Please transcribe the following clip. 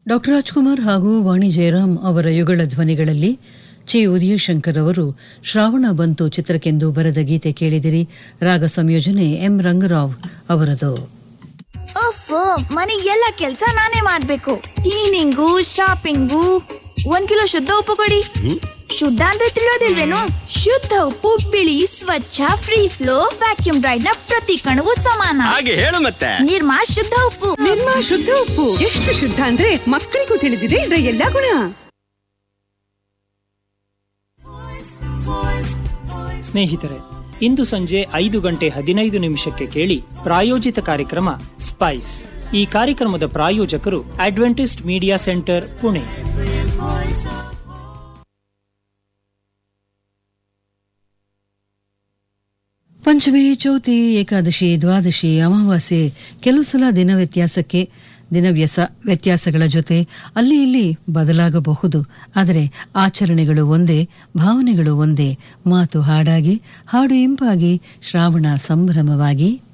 doctor Rajkumar ಹಾಗೂ ವಾಣಿ ಜಯರಾಮ್ ಅವರ ಯುಗಳ ಧ್ವನಿಗಳಲ್ಲಿ ಚಿ ಉದಯಶಂಕರ್ ಅವರು ಶ್ರಾವಣ ಬಂತು ಚಿತ್ರಕ್ಕೆಂದು ಬರೆದ ಗೀತೆ ಕೇಳಿದಿರಿ ರಾಗ ಸಂಯೋಜನೆ ಎಂ ರಂಗರಾವ್ ಅವರದು ಅಫ್ ಮನೆ ಎಲ್ಲ ಕೆಲ್ಸ ನಾನೇ ಮಾಡ್ಬೇಕು ಕ್ಲೀನಿಂಗು ಶಾಪಿಂಗು ಒಂದ್ ಕಿಲೋ ಶುದ್ಧ ಉಪ್ಪು ಕೊಡಿ ಶುದ್ಧ ಅಂದ್ರೆ ತಿಳಿಯೋದಿಲ್ವೇನು ಶುದ್ಧ ಉಪ್ಪು ಬಿಳಿ ಸ್ವಚ್ಛ ಫ್ರೀ ಫ್ಲೋ ವ್ಯಾಕ್ಯೂಮ್ ಡ್ರೈಡ್ ನ ಪ್ರತಿ ಕಣವು ಸಮಾನ ಹಾಗೆ ಹೇಳು ಮತ್ತೆ ನಿರ್ಮಾ ಶುದ್ಧ ಉಪ್ಪು ನಿಮ್ಮ ಶುದ್ಧ ಉಪ್ಪು ಎಷ್ಟು ಶುದ್ಧ ಅಂದ್ರೆ ಮಕ್ಕಳಿಗೂ ತಿಳಿದಿದೆ ಇದರ ಎಲ್ಲಾ ಗುಣ ಸ್ನೇಹಿತರೆ ಇಂದು ಸಂಜೆ ಐದು ಗಂಟೆ ಹದಿನೈದು ನಿಮಿಷಕ್ಕೆ ಕೇಳಿ ಪ್ರಾಯೋಜಿತ ಕಾರ್ಯಕ್ರಮ ಸ್ಪೈಸ್ ಈ ಕಾರ್ಯಕ್ರಮದ ಪ್ರಾಯೋಜಕರು ಅಡ್ವೆಂಟಿಸ್ಟ್ ಮೀಡಿಯಾ ಸೆಂಟರ್ ಪುಣೆ ಪಂಚಮಿ ಚೌತಿ ಏಕಾದಶಿ ದ್ವಾದಶಿ ಅಮಾವಾಸ್ಯೆ ಕೆಲವು ಸಲ ದಿನ ವ್ಯತ್ಯಾಸಕ್ಕೆ ದಿನ ವ್ಯಸ ವ್ಯತ್ಯಾಸಗಳ ಜೊತೆ ಅಲ್ಲಿ ಇಲ್ಲಿ ಬದಲಾಗಬಹುದು ಆದರೆ ಆಚರಣೆಗಳು ಒಂದೇ ಭಾವನೆಗಳು ಒಂದೇ ಮಾತು ಹಾಡಾಗಿ ಹಾಡು ಇಂಪಾಗಿ ಶ್ರಾವಣ ಸಂಭ್ರಮವಾಗಿ